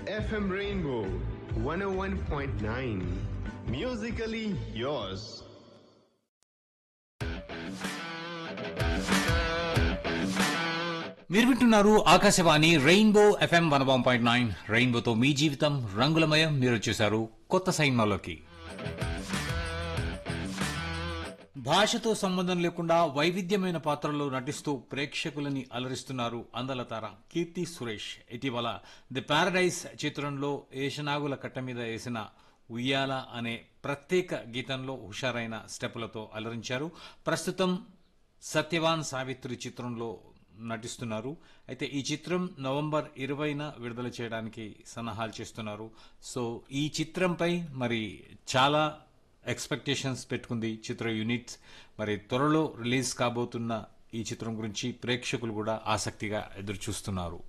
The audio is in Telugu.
FM Rainbow 101.9. Musically yours. మీరు వింటున్నారు Akashvani rainbow FM one one point nine రెయిన్బోతో మీ జీవితం రంగులమయం మీరు వచ్చేశారు కొత్త సైన్మాలోకి భాషతో సంబంధం లేకుండా వైవిధ్యమైన పాత్రల్లో నటిస్తూ ప్రేక్షకులని అలరిస్తున్నారు అందలతార కీర్తి సురేష్ ఇటీవల ది పారడైజ్ చిత్రంలో ఏషనాగుల కట్ట మీద వేసిన ఉయ్యాల అనే ప్రత్యేక గీతంలో హుషారైన స్టెప్పులతో అలరించారు ప్రస్తుతం సత్యవాన్ సావిత్రి చిత్రంలో నటిస్తున్నారు అయితే ఈ చిత్రం నవంబర్ ఇరవైన విడుదల చేయడానికి సన్నాహాలు చేస్తున్నారు సో ఈ చిత్రంపై మరి చాలా ఎక్స్పెక్టేషన్స్ పెట్టుకుంది చిత్ర యూనిట్స్ మరి త్వరలో రిలీజ్ కాబోతున్న ఈ చిత్రం గురించి ప్రేక్షకులు కూడా ఆసక్తిగా ఎదురు చూస్తున్నారు